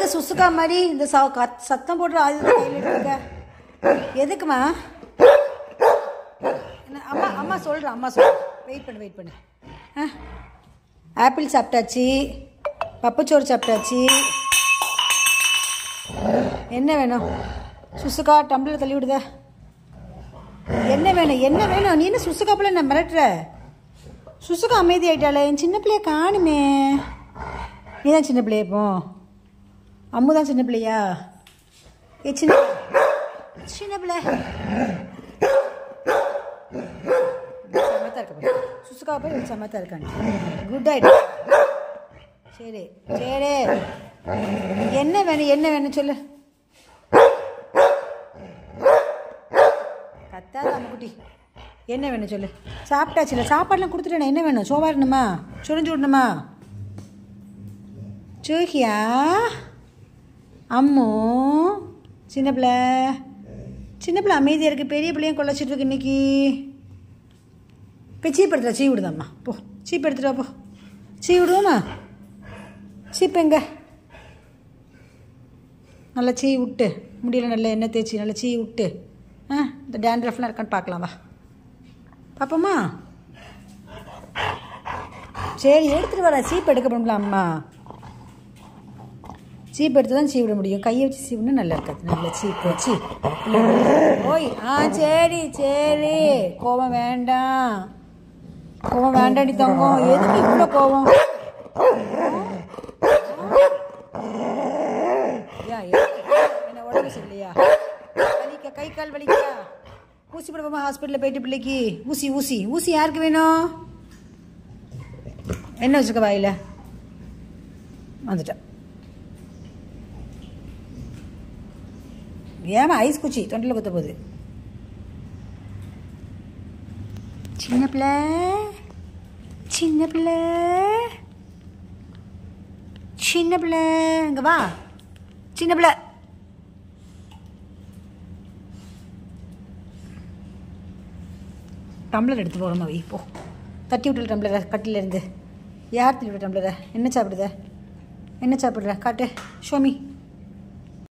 சுசுக்கா மாதிரி இந்த ச கத்- சத்தம் போடுற ஆயுத கையில் எடுத்துக்க எதுக்குமா என்ன அம்மா அம்மா சொல்கிறேன் அம்மா சொல்கிறேன் வெயிட் பண்ணு வெயிட் பண்ணு ஆ ஆப்பிள் சாப்பிட்டாச்சு பப்புச்சோறு சாப்பிட்டாச்சு என்ன வேணும் சுசுக்கா டம்ளர் தள்ளி விடுதா என்ன வேணும் என்ன வேணும் நீ என்ன சுசுக்கா பிள்ளை நான் மிரட்டுற சுசுக்கா அமைதி ஆயிட்டாளே என் சின்ன பிள்ளைய காணுமே நீ தான் சின்ன பிள்ளைய இப்போ அம்மு தான் சின்ன பிள்ளையா ஏ சின்ன சின்ன பிள்ளை சமத்தா இருக்க பாரு. சுசுக்கா போய் சமத்தா இருக்கான்னு குட் ஆயிட்டு சரி சரி என்ன வேணும் என்ன வேணும் சொல்லு கத்தாத அம்முக்குட்டி என்ன வேணும் சொல்லு சாப்பிட்டாச்சுல சாப்பாடுலாம் கொடுத்துட்டேன் என்ன வேணும் சோவா இருக்கணுமா சுரிஞ்சு விடணுமா சூஹியா அம்மு சின்ன பிள்ளை சின்ன பிள்ளை அமைதியாக இருக்குது பெரிய பிள்ளையும் கொள்ளைச்சிட்டு இருக்கு இன்னைக்கு போய் சீப் எடுத்துடா சீ விடுதாம்மா போ சீப் எடுத்துடா போ சீ விடுவோமா சீப் எங்க நல்லா சீ விட்டு முடியல நல்லா எண்ணெய் தேய்ச்சி நல்லா சீ விட்டு ஆ இந்த டேண்ட்ரஃப்லாம் இருக்கான்னு பார்க்கலாம் வா பார்ப்போமா சரி எடுத்துகிட்டு வரேன் சீப் எடுக்க முடியல அம்மா சீப் எடுத்து தான் சீவிட முடியும் கையை வச்சு சீவுனா நல்லா இருக்காது நல்லா சீப் வச்சு ஓய் ஆ சரி சரி கோவம் வேண்டாம் கோவம் வேண்டாடி தங்கம் எதுக்கு இவ்வளோ கோவம் யா, எதுக்கு? என்ன உடம்பு சரியில்லையா வலிக்க கை கால் வலிக்கா ஊசி போடுவோமா ஹாஸ்பிட்டலில் போயிட்டு பிள்ளைக்கு ஊசி ஊசி ஊசி யாருக்கு வேணும் என்ன வச்சுருக்க வாயில் வந்துட்டேன் ஏமா ஐஸ் குச்சி தொண்டில் குத்த போகுது சின்ன பிள்ளை சின்ன பிள்ளை சின்ன பிள்ளை இங்க வா சின்ன பிள்ளை டம்ளர் எடுத்து போகிறோமா வை போ தட்டி விட்டுல டம்ளரை கட்டில இருந்து யார் தட்டி விட்ட டம்ளரை என்ன சாப்பிடுத என்ன சாப்பிட்ற காட்டு ஷோமி